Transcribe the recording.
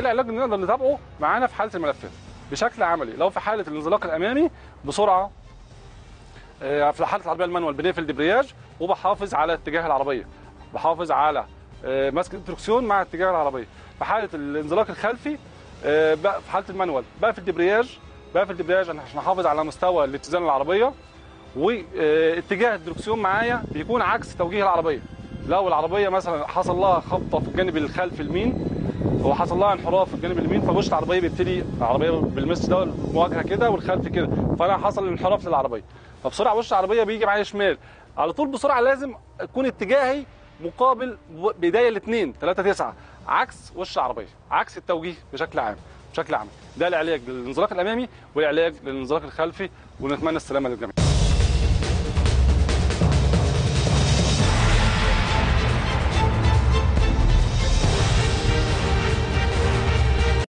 العلاج اللي نقدر نتابعه معانا في حاله الملفات بشكل عملي لو في حاله الانزلاق الامامي بسرعه آه، في حاله العربيه المانوال بنقفل دبرياج وبحافظ على اتجاه العربيه بحافظ على آه، ماسك الدركسيون مع اتجاه العربيه في حاله الانزلاق الخلفي آه، بقى في حاله المانوال بقفل دبرياج بقفل دبرياج عشان احافظ على مستوى الاتزان العربيه واتجاه الدركسيون معايا بيكون عكس توجيه العربيه لو العربيه مثلا حصل لها خبطه في الجانب الخلفي اليمين وحصل لها انحراف في الجانب اليمين فوش العربيه بيبتدي العربيه بالمثل ده المواجهه كده والخلف كده فانا حصل انحراف للعربيه فبسرعه وش العربيه بيجي معايا شمال على طول بسرعه لازم يكون اتجاهي مقابل بدايه الاثنين 3 9 عكس وش العربيه عكس التوجيه بشكل عام بشكل عام ده العلاج للانزلاق الامامي والعلاج للانزلاق الخلفي ونتمنى السلامه للجميع